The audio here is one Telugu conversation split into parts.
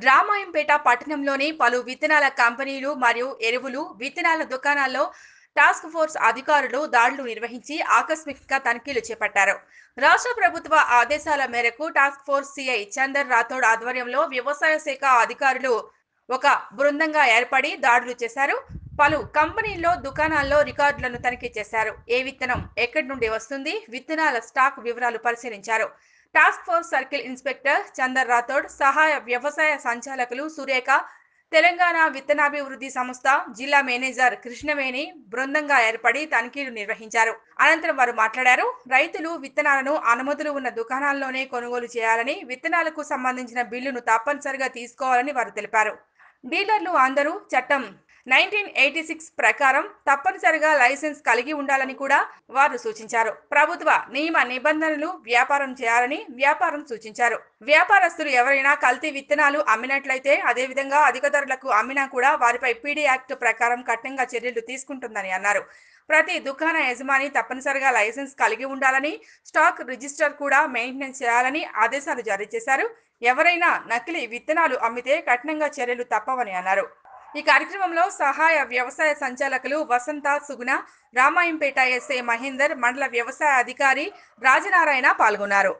రామాయంపేట పట్టణంలోని పలు విత్తనాల కంపెనీలు మరియు ఎరువులు విత్తనాల దుకాణాల్లో టాస్క్ ఫోర్స్ అధికారులు దాడులు నిర్వహించి ఆకస్మికంగా తనిఖీలు చేపట్టారు రాష్ట్ర ప్రభుత్వ ఆదేశాల మేరకు task force C I Chander Rathod ఆధ్వర్యంలో వ్యవసాయ శాఖ అధికారులు ఒక బృందంగా ఏర్పడి దాడులు చేశారు పలు కంపెనీల్లో దుకాణాల్లో రికార్డులను తనిఖీ చేశారు ఏ విత్తనం ఎక్కడి నుండి వస్తుంది విత్తనాల స్టాక్ వివరాలు పరిశీలించారు task force circle inspector Chander Rathod సహాయ వ్యవసాయ సంచాలకులు సురేఖ తెలంగాణ విత్తనాభివృద్ధి సంస్థ జిల్లా మేనేజర్ కృష్ణవేణి బృందంగా ఏర్పడి తనిఖీలు నిర్వహించారు అనంతరం వారు మాట్లాడారు రైతులు విత్తనాలను అనుమతులు ఉన్న దుకాణాల్లోనే కొనుగోలు చేయాలని విత్తనాలకు సంబంధించిన బిల్లును తప్పనిసరిగా తీసుకోవాలని వారు తెలిపారు డీలర్లు అందరూ చట్టం నైన్టీన్ ఎయిటీ సిక్స్ ప్రకారం తప్పనిసరిగా లైసెన్స్ కలిగి ఉండాలని కూడా వారు సూచించారు ప్రభుత్వ నియమ నిబంధనలు వ్యాపారం చేయాలని వ్యాపారం సూచించారు వ్యాపారస్తులు ఎవరైనా కల్తీ విత్తనాలు అమ్మినట్లయితే అదేవిధంగా అధిక ధరలకు అమ్మినా కూడా వారిపై పీడీ యాక్ట్ ప్రకారం కఠినంగా చర్యలు తీసుకుంటుందని అన్నారు ప్రతి దుకాణ యజమాని తప్పనిసరిగా లైసెన్స్ కలిగి ఉండాలని స్టాక్ రిజిస్టర్ కూడా మెయింటెనెన్స్ చేయాలని ఆదేశాలు జారీ చేశారు ఎవరైనా నకిలీ విత్తనాలు అమ్మితే కఠినంగా చర్యలు తప్పవని అన్నారు ఈ కార్యక్రమంలో సహాయ వ్యవసాయ సంచాలకులు వసంత సుగుణ రామాయంపేట ఎస్ఐ మహేందర్ మండల వ్యవసాయ అధికారి రాజనారాయణ పాల్గొన్నారు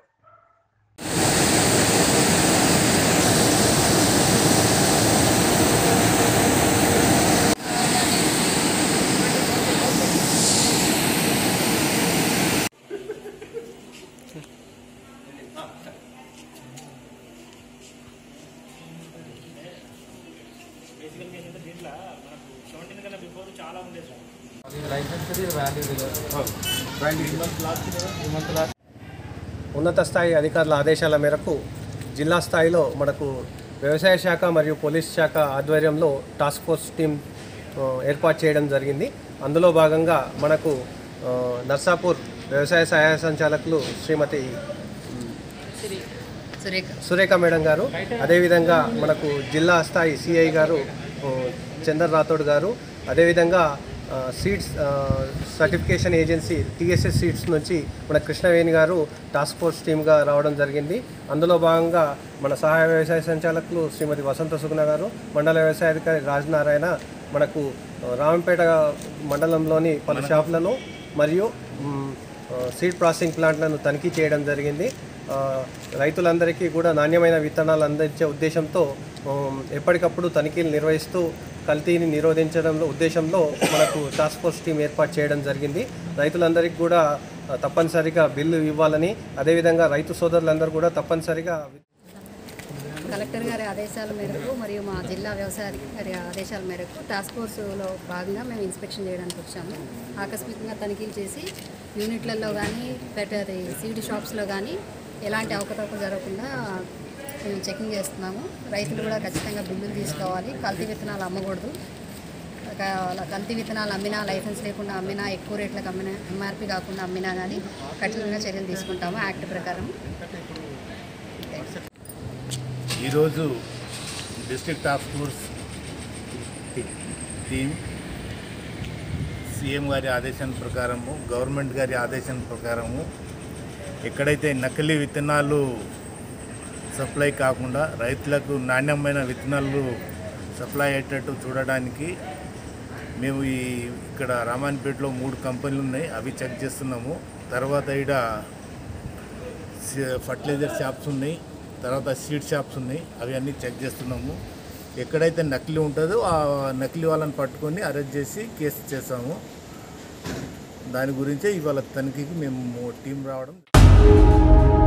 బేసికల్గా ఏంటంటే దీంట్లో మనకు సెవెంటీన్ కన్నా బిఫోర్ చాలా ఉండేది సార్ లైసెన్స్ వాల్యూ ఉన్నత స్థాయి అధికారుల ఆదేశాల మేరకు జిల్లా స్థాయిలో మనకు వ్యవసాయ శాఖ మరియు పోలీస్ శాఖ ఆధ్వర్యంలో టాస్క్ ఫోర్స్ టీం ఆ, ఏర్పాటు చేయడం జరిగింది అందులో భాగంగా మనకు ఆ, నర్సాపూర్ వ్యవసాయ సహాయ సంచాలకులు శ్రీమతి సురేఖ సురేఖ మేడం గారు అదేవిధంగా మనకు జిల్లా స్థాయి సిఐ గారు ఆ, చందర్ రాథోడ్ గారు అదేవిధంగా ఆ, సీడ్స్ ఆ, సర్టిఫికేషన్ ఏజెన్సీ టీఎస్ఎస్ సీడ్స్ నుంచి మన కృష్ణవేణి గారు టాస్క్ ఫోర్స్ టీమ్గా రావడం జరిగింది అందులో భాగంగా మన సహాయ వ్యవసాయ సంచాలకులు శ్రీమతి వసంత సుగుణ గారు మండల వ్యవసాయ అధికారి రాజనారాయణ మనకు ఆ, రామంపేట మండలంలోని పలు షాపులను మరియు మ్, ఆ, సీడ్ ప్రాసెసింగ్ ప్లాంట్లను తనిఖీ చేయడం జరిగింది ఆ, రైతులందరికీ కూడా నాణ్యమైన విత్తనాలు అందించే ఉద్దేశంతో ఉమ్, ఎప్పటికప్పుడు తనిఖీలు నిర్వహిస్తూ కల్తీని నిరోధించడంలో ఉద్దేశంలో మనకు టాస్క్ ఫోర్స్ టీం ఏర్పాటు చేయడం జరిగింది రైతులందరికీ కూడా ఆ, తప్పనిసరిగా బిల్లు ఇవ్వాలని అదేవిధంగా రైతు సోదరులందరూ కూడా తప్పనిసరిగా కలెక్టర్ గారి ఆదేశాల మేరకు మరియు మా జిల్లా వ్యవసాయ అధికారి ఆదేశాల మేరకు టాస్క్ ఫోర్స్లో భాగంగా మేము ఇన్స్పెక్షన్ చేయడానికి వచ్చాము ఆకస్మికంగా తనిఖీలు చేసి యూనిట్లలో కానీ పెద్ద అది సీడ్ షాప్స్లో కానీ ఎలాంటి అవకతవకలు జరగకుండా మేము చెకింగ్ చేస్తున్నాము రైతులు కూడా ఖచ్చితంగా బిల్లులు తీసుకోవాలి కల్తీ విత్తనాలు అమ్మకూడదు ఒక అలా కల్తీ విత్తనాలు అమ్మినా లైసెన్స్ లేకుండా అమ్మినా ఎక్కువ రేట్లకు అమ్మినా ఎంఆర్పి కాకుండా అమ్మినా కానీ కఠినంగా చర్యలు తీసుకుంటాము యాక్ట్ ప్రకారం ఈరోజు district task force team C M గారి ఆదేశం ప్రకారము గవర్నమెంట్ గారి ఆదేశం ప్రకారము ఎక్కడైతే నకిలీ విత్తనాలు సప్లై కాకుండా రైతులకు నాణ్యమైన విత్తనాలు సప్లై అయ్యేటట్టు చూడడానికి మేము ఈ ఇక్కడ రామాయణపేటలో మూడు కంపెనీలు ఉన్నాయి అవి చెక్ చేస్తున్నాము తర్వాత ఇక్కడ ఫర్టిలైజర్ షాప్స్ ఉన్నాయి తర్వాత సీడ్ షాప్స్ ఉన్నాయి అవి అన్నీ చెక్ చేస్తున్నాము ఎక్కడైతే నకిలీ ఉంటుందో ఆ నకిలీ వాళ్ళని పట్టుకొని అరెస్ట్ చేసి కేసు చేసాము దాని గురించే ఇవాళ తనిఖీకి మేము టీం రావడం